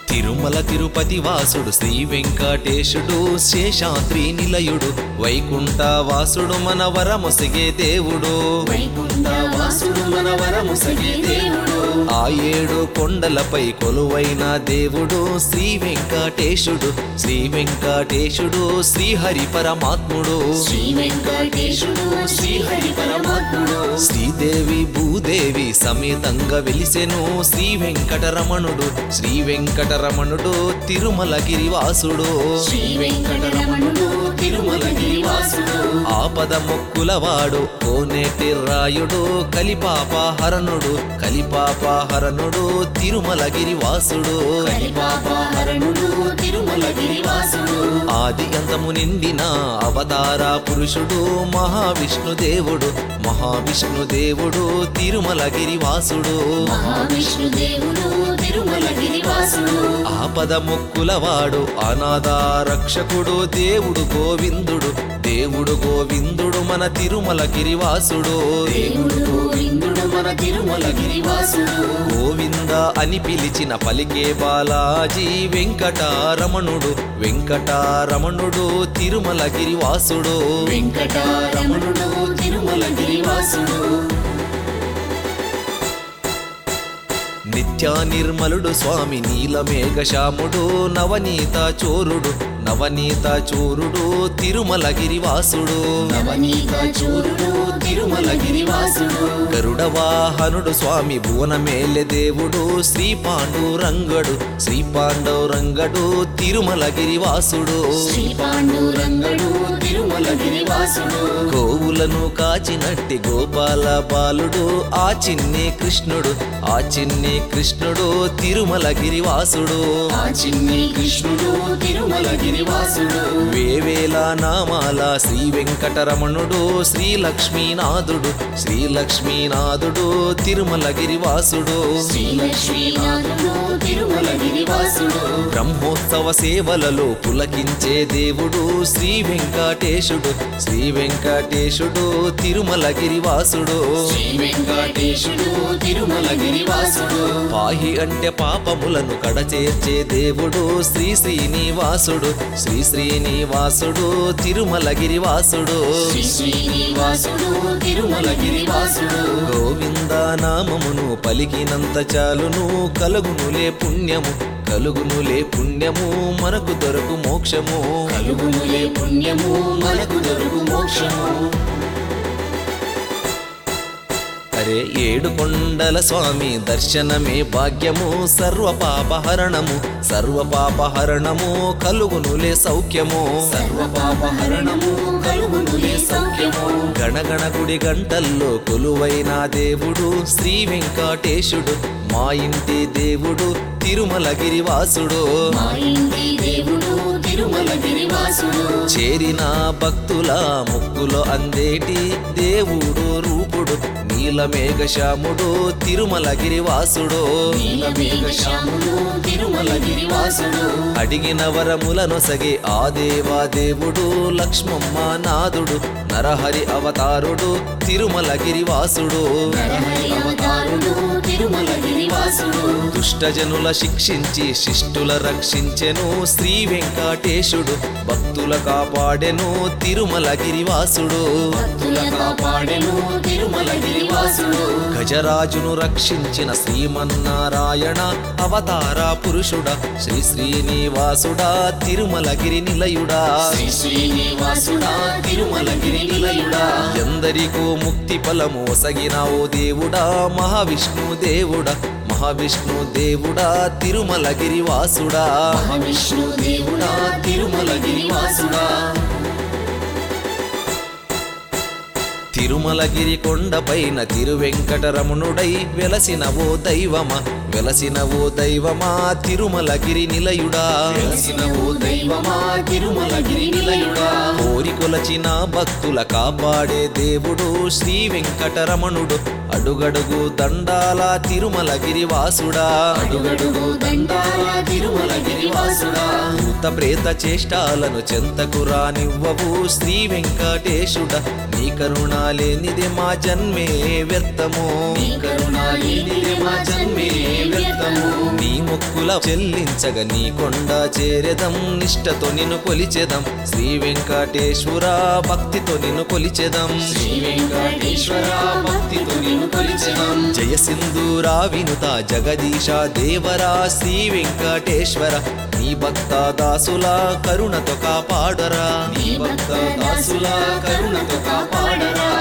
తిరుమల తిరుపతి వాసుడు శ్రీ వెంకటేశుడు శేషాద్రి నిలయుడు వైకుంఠ వాసుడు మన వరమొసగే దేవుడు వైకుంఠ వాసుడు మన వరముసగే దేవుడు ఆ ఏడు కొండలపై కొలువైన దేవుడు శ్రీ వెంకటేశుడు శ్రీ వెంకటేశుడు శ్రీహరి పరమాత్ముడు శ్రీ వెంకటేశుడు శ్రీహరి పరమాత్ముడు శ్రీదేవి భూదేవి సమేతంగా వెలిసెను శ్రీ వెంకటరమణుడు శ్రీ వెంకటరమణుడు తిరుమల గిరివాసుడు శ్రీ వెంకటరమణుడు తిరుమలగిరి వాసుడు ఆపద మొక్కులవాడు కోనేటి రాయుడు కలిపాపహరణుడు కలిపాపహరణుడు తిరుమల గిరివాసుడు కలిపాపహరణుడు తిరుమలగిరి వాసుడు ఆది అంతము నిండిన అవతార పురుషుడు మహావిష్ణు దేవుడు మహావిష్ణు దేవుడు తిరుమల గిరివాసుడు మహావిష్ణు దేవుడు తిరుమలగిరి వాసుడు ఆపద మొక్కులవాడు అనాథ రక్షకుడు దేవుడు గోవిందుడు దేవుడు గోవిందుడు మన తిరుమల గిరివాసుడు దేవుడు గోవిందుడు మన తిరుమలగిరి వాసుడు గోవింద అని పిలిచిన పలికే బాలాజీ వెంకటారమణుడు వెంకటారమణుడు తిరుమల గిరివాసుడు వెంకటరమణుడు తిరుమలగిరి వాసుడు నిత్య నిర్మలుడు స్వామి నీలమేఘశ్యాముడు నవనీత చోరుడు నవనీత చోరుడు తిరుమల గిరివాసుడు నవనీత చూరుడు తిరుమలగిరి వాసుడు గరుడ వాహనుడు స్వామి భువనమేలె దేవుడు శ్రీ పాండురంగడు శ్రీ పాండవురంగడు తిరుమల గిరివాసుడు శ్రీ పాండురంగడు తిరుమలగిరి వాసుడు గోవులను కాచినట్టి గోపాల బాలుడు ఆ చిన్ని కృష్ణుడు ఆ చిన్ని కృష్ణుడు తిరుమల గిరివాసుడు ఆ చిన్ని కృష్ణుడు తిరుమలగిరి వాసుడు వేవేల నామాల శ్రీ వెంకటరమణుడు శ్రీ లక్ష్మీనాథుడు శ్రీ లక్ష్మీనాథుడు తిరుమల గిరివాసుడు శ్రీ లక్ష్మీనాథుడు తిరుమలగిరి వాసుడు బ్రహ్మోత్సవ సేవలలో పులకించే దేవుడు శ్రీ వెంకటేశుడు శ్రీ వెంకటేశుడు తిరుమల గిరివాసుడు శ్రీ వెంకటేశుడు తిరుమలగిరి వాసుడు పాహి అంటే పాపములను కడచేర్చే దేవుడు శ్రీ శ్రీనివాసుడు శ్రీ శ్రీనివాసుడు తిరుమల గిరివాసుడు శ్రీ శ్రీనివాసుడు తిరుమలగిరి వాసుడు గోవింద నామమును పలికినంత చాలును కలుగునులే పుణ్యము కలుగునులే పుణ్యము మనకు దొరకు మోక్షము కలుగునులే పుణ్యము మనకు దొరుకు మోక్షము అరే ఏడు కొండల స్వామి దర్శనమే భాగ్యము సర్వ పాపహరణము సర్వ పాపహరణము కలుగునులే సౌఖ్యము సర్వ పాపహరణము కలుగునులే సౌఖ్యము గణగణ గుడి గంటల్లో కొలువైన దేవుడు శ్రీ వెంకటేశుడు మా ఇంటి దేవుడు తిరుమల గిరివాసుడు మా ఇంటి దేవుడు తిరుమలగిరి వాసుడు చేరిన భక్తుల ముక్కులో అందేటి దేవుడు రూపుడు నీలమేఘశ్యాముడు తిరుమల గిరివాసుడు నీలమేఘశ్యాముడు తిరుమలగిరి వాసుడు అడిగిన వరములనొసగే ఆ దేవా దేవుడు లక్ష్మమ్మ నాథుడు నరహరి అవతారుడు తిరుమల గిరివాసుడు నరహరి అవతారుడు తిరుమలగిరి వాసుడు దుష్టజనుల శిక్షించి శిష్టుల రక్షించెను శ్రీ వెంకటేశుడు భక్తుల కాపాడెను తిరుమల గిరివాసుడు భక్తుల కాపాడెను తిరుమలగిరి వాసుడు గజరాజును రక్షించిన శ్రీమన్నారాయణ అవతార పురుషుడ శ్రీ శ్రీనివాసుడా తిరుమలగిరి నిలయుడా శ్రీ శ్రీనివాసుడా తిరుమలగిరి నిలయుడా ఎందరికో ముక్తి ఫలము సగినావు దేవుడా మహావిష్ణు దేవుడా మహావిష్ణు దేవుడా తిరుమలగిరి వాసుడా మహావిష్ణు దేవుడా తిరుమలగిరి వాసుడా తిరుమలగిరి కొండపైన తిరువెంకటరమణుడై వెలసిన ఓ దైవమా వెలసిన ఓ దైవమా తిరుమలగిరి నిలయుడా వెలసిన ఓ దైవమా తిరుమలగిరి నిలయుడా కోరికొలచిన భక్తుల కాపాడే దేవుడు శ్రీ వెంకటరమణుడు అడుగడుగు దండాల తిరుమలగిరి వాసుడా అడుగడుగు దండాల తిరుమలగిరి వాసుడా భూత ప్రేత చేష్టాలను చెంతకు రానివ్వవు శ్రీ వెంకటేశుడ నీ కరుణ లేనిదే మా జన్మే వ్యర్థము నీ కరుణ లేనిదే మా జన్మే వ్యర్థము నీ ముఖ మొక్కుల చెల్లించగ నీ కొండ చేరెదం నిష్టతో నిన్ను కొలిచెదం శ్రీ వెంకటేశ్వర భక్తితో నిన్ను కొలిచెదం శ్రీ వెంకటేశ్వర భక్తితో నిన్ను కొలిచెదం జయ సింధూరా వినుత జగదీశ దేవరా శ్రీ వెంకటేశ్వర నీ భక్త దాసుల కరుణతో కాపాడరా నీ భక్త దాసుల కరుణతో కాపాడరా